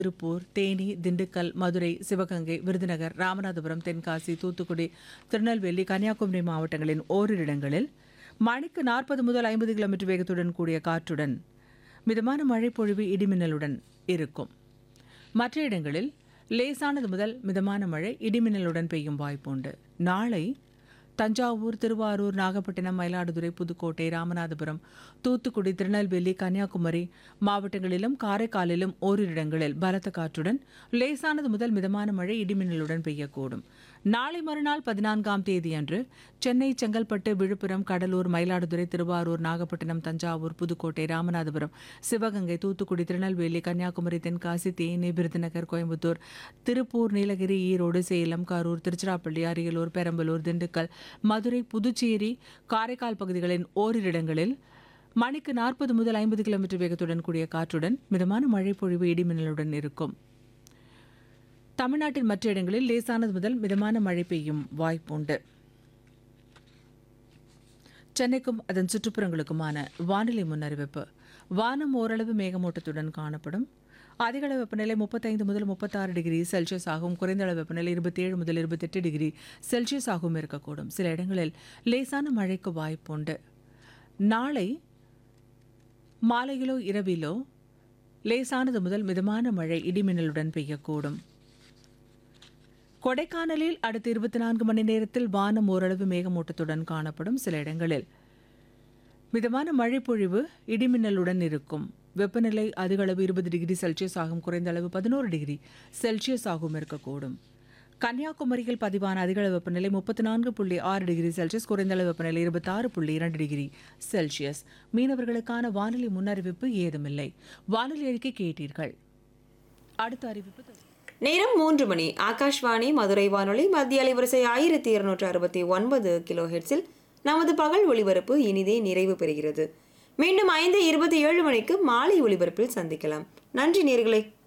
திருப்பூர் தேனி திண்டுக்கல் மதுரை சிவகங்கை விருதுநகர் ராமநாதபுரம் தென்காசி தூத்துக்குடி திருநெல்வேலி கன்னியாகுமரி மாவட்டங்களின் ஓரிரு இடங்களில் மணிக்கு நாற்பது முதல் ஐம்பது கிலோமீட்டர் வேகத்துடன் கூடிய காற்றுடன் மிதமான மழை பொழிவு இடிமின்னலுடன் இருக்கும் மற்ற இடங்களில் லேசானது முதல் மிதமான மழை இடிமின்னலுடன் பெய்யும் வாய்ப்புண்டு நாளை தஞ்சாவூர் திருவாரூர் நாகப்பட்டினம் மயிலாடுதுறை புதுக்கோட்டை ராமநாதபுரம் தூத்துக்குடி திருநெல்வேலி கன்னியாகுமரி மாவட்டங்களிலும் காரைக்காலிலும் ஓரிரு இடங்களில் பலத்த காற்றுடன் லேசானது முதல் மிதமான மழை இடிமின்னலுடன் பெய்யக்கூடும் நாளை மறுநாள் பதினான்காம் தேதியன்று சென்னை செங்கல்பட்டு விழுப்புரம் கடலூர் மயிலாடுதுறை திருவாரூர் நாகப்பட்டினம் தஞ்சாவூர் புதுக்கோட்டை ராமநாதபுரம் சிவகங்கை தூத்துக்குடி திருநெல்வேலி கன்னியாகுமரி தென்காசி தேனி விருதுநகர் கோயம்புத்தூர் திருப்பூர் நீலகிரி ஈரோடு சேலம் கரூர் திருச்சிராப்பள்ளி அரியலூர் பெரம்பலூர் திண்டுக்கல் மதுரை புதுச்சேரி காரைக்கால் பகுதிகளின் ஓரிரு இடங்களில் மணிக்கு நாற்பது முதல் ஐம்பது கிலோமீட்டர் வேகத்துடன் கூடிய காற்றுடன் மிதமான மழை பொழிவு இடிமின்னலுடன் இருக்கும் தமிழ்நாட்டின் மற்ற இடங்களில் லேசானது முதல் மிதமான மழை பெய்யும் வாய்ப்புண்டு சென்னைக்கும் அதன் சுற்றுப்புறங்களுக்குமான வானிலை முன்னறிவிப்பு வானம் ஓரளவு மேகமூட்டத்துடன் காணப்படும் அதிகளவு வெப்பநிலை முப்பத்தைந்து முதல் முப்பத்தாறு டிகிரி செல்சியஸ் ஆகும் குறைந்த அளவு வெப்பநிலை இருபத்தேழு முதல் இருபத்தெட்டு டிகிரி செல்சியஸ் ஆகவும் இருக்கக்கூடும் சில இடங்களில் லேசான மழைக்கு வாய்ப்புண்டு நாளை மாலையிலோ இரவிலோ லேசானது முதல் மிதமான மழை இடிமின்னலுடன் பெய்யக்கூடும் கொடைக்கானலில் அடுத்த இருபத்தி நான்கு மணி நேரத்தில் வானம் ஓரளவு மேகமூட்டத்துடன் காணப்படும் சில இடங்களில் மிதமான மழை பொழிவு இடிமின்னலுடன் இருக்கும் வெப்பநிலை அதிக அளவு இருபது டிகிரி செல்சியஸ் ஆகும் குறைந்த அளவு பதினோரு டிகிரி செல்சியஸ் ஆகவும் இருக்கக்கூடும் கன்னியாகுமரியில் பதிவான அதிக அளவு வெப்பநிலை முப்பத்தி நான்கு புள்ளி ஆறு டிகிரி செல்சியஸ் குறைந்த அளவு வெப்பநிலை இருபத்தாறு புள்ளி இரண்டு டிகிரி செல்சியஸ் மீனவர்களுக்கான வானிலை முன்னறிவிப்பு ஏதுமில்லை வானிலை அறிக்கை கேட்டீர்கள் அடுத்த அறிவிப்பு தொடரும். நேரம் மூன்று மணி ஆகாஷ்வாணி மதுரை வானொலி மத்திய அலைவரிசை ஆயிரத்தி இருநூற்று அறுபத்தி ஒன்பது கிலோ ஹெர்ட்ஸில் நமது பகல் ஒளிபரப்பு இனிதே நிறைவு பெறுகிறது மீண்டும் ஐந்து இருபத்தி ஏழு மணிக்கு மாலை ஒளிபரப்பில் சந்திக்கலாம் நன்றி நேர்களே